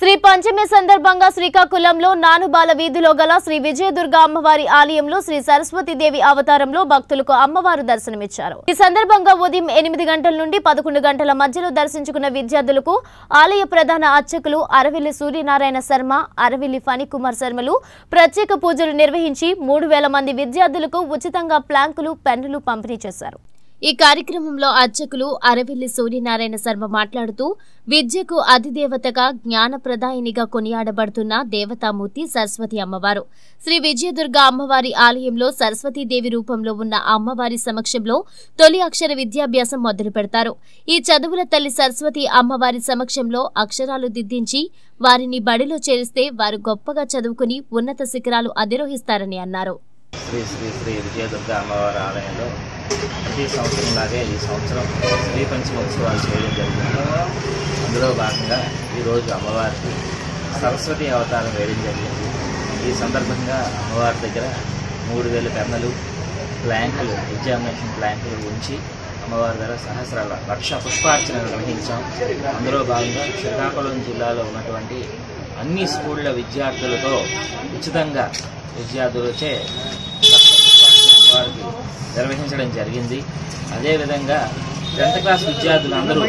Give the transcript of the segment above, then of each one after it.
శ్రీ పంచమి సందర్భంగా శ్రీకాకుళంలో నానుబాల వీధిలో గల శ్రీ విజయదుర్గ అమ్మవారి ఆలయంలో శ్రీ సరస్వతీదేవి అవతారంలో భక్తులకు అమ్మవారు దర్శనమిచ్చారు ఈ సందర్భంగా ఉదయం ఎనిమిది గంటల నుండి పదకొండు గంటల మధ్యలో దర్శించుకున్న విద్యార్థులకు ఆలయ ప్రధాన అర్చకులు అరవిల్లి సూర్యనారాయణ శర్మ అరవిల్లి ఫణికుమార్ శర్మలు ప్రత్యేక పూజలు నిర్వహించి మూడు వేల మంది విద్యార్థులకు ఉచితంగా ప్లాంకులు పెన్నులు పంపిణీ చేశారు ఈ కార్యక్రమంలో అర్చకులు అరవిల్లి సూర్యనారాయణ శర్మ మాట్లాడుతూ విద్యకు అధిదేవతగా జ్ఞానప్రదాయినిగా కొనియాడబడుతున్న దేవతామూర్తి సరస్వతి అమ్మవారు శ్రీ విజయదుర్గ అమ్మవారి ఆలయంలో సరస్వతీదేవి రూపంలో ఉన్న అమ్మవారి సమక్షంలో తొలి అక్షర విద్యాభ్యాసం మొదలు పెడతారు ఈ చదువుల తల్లి సరస్వతి అమ్మవారి సమక్షంలో అక్షరాలు దిద్దించి వారిని బడిలో చేరిస్తే వారు గొప్పగా చదువుకుని ఉన్నత శిఖరాలు అధిరోహిస్తారని అన్నారు శ్రీ శ్రీ శ్రీ విజయదుర్గ అమ్మవారి ఆలయంలో ప్రతి సంవత్సరంలాగే ఈ సంవత్సరం శ్రీ పంచమ ఉత్సవాలు చేయడం జరిగింది అందులో భాగంగా ఈరోజు అమ్మవారికి సరస్వతి అవతారం వేయడం జరిగింది ఈ సందర్భంగా అమ్మవారి దగ్గర మూడు వేల పెన్నలు ప్లాంకులు ఎగ్జామినేషన్ ప్లాంకులు ఉంచి అమ్మవారి దగ్గర సహస్రాల లక్ష పుష్పార్చన నిర్వహించాం అందులో భాగంగా శ్రీకాకుళం జిల్లాలో ఉన్నటువంటి అన్ని స్కూళ్ళ విద్యార్థులతో ఉచితంగా విద్యార్థులచే లక్ష పుష్పార్చన అమ్మవారికి నిర్వహించడం జరిగింది అదేవిధంగా టెన్త్ క్లాస్ విద్యార్థులు అందరూ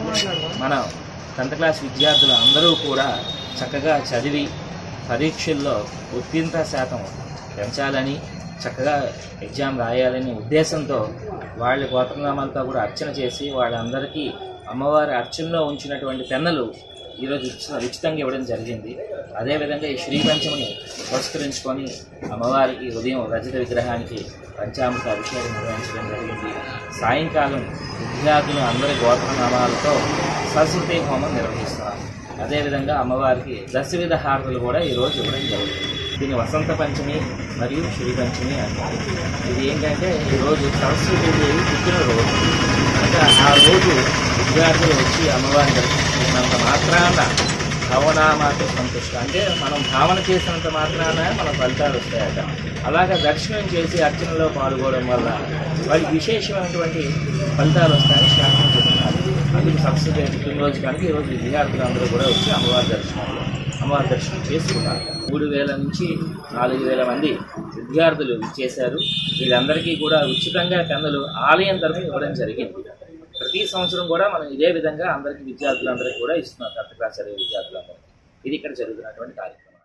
మన టెన్త్ క్లాస్ విద్యార్థులు అందరూ కూడా చక్కగా చదివి పరీక్షల్లో ఉత్తీర్ణత శాతం పెంచాలని చక్కగా ఎగ్జామ్ రాయాలని ఉద్దేశంతో వాళ్ళ గోత్రనామాలతో కూడా అర్చన చేసి వాళ్ళందరికీ అమ్మవారి అర్చనలో ఉంచినటువంటి పెన్నలు ఈరోజు ఉచిత ఉచితంగా ఇవ్వడం జరిగింది అదేవిధంగా ఈ శ్రీ పంచమిని పురస్కరించుకొని అమ్మవారికి ఉదయం రజత విగ్రహానికి పంచామృత అభిషేకం నిర్వహించడం జరిగింది సాయంకాలం విద్యార్థులు అందరి గోత్రనామాలతో సరస్వతి హోమం నిర్వహిస్తున్నాం అదేవిధంగా అమ్మవారికి దశవిధ హారతులు కూడా ఈరోజు ఇవ్వడం జరుగుతుంది దీన్ని వసంత పంచమి మరియు శ్రీ పంచమి అంటారు ఇది ఏంటంటే ఈరోజు సరస్వతీదేవి పుట్టినరోజు అంటే ఆ రోజు విద్యార్థులు వచ్చి అమ్మవారిని దర్శించుకున్నంత మాత్రాన భావనామాతో సంతుష్ట అంటే మనం భావన చేసినంత మాత్రాన మన ఫలితాలు వస్తాయట అలాగా దర్శనం చేసి అర్చనలో పాల్గొనడం వల్ల వాళ్ళకి విశేషమైనటువంటి ఫలితాలు వస్తాయని శాస్త్రం చెప్తున్నారు అందుకు సరస్వతి పుట్టినరోజు కనుక ఈరోజు విద్యార్థులు అందరూ కూడా వచ్చి అమ్మవారి దర్శనంలో అమ్మవారి దర్శనం చేసుకున్నారు మూడు వేల నుంచి నాలుగు వేల మంది విద్యార్థులు చేశారు వీళ్ళందరికీ కూడా ఉచితంగా కన్నులు ఆలయం తరఫున ఇవ్వడం జరిగింది ప్రతి సంవత్సరం కూడా మనం ఇదే విధంగా అందరికీ విద్యార్థులందరికీ కూడా ఇస్తున్నాం టెన్త్ క్లాస్ చదివే విద్యార్థులందరికీ ఇది ఇక్కడ జరుగుతున్నటువంటి కార్యక్రమం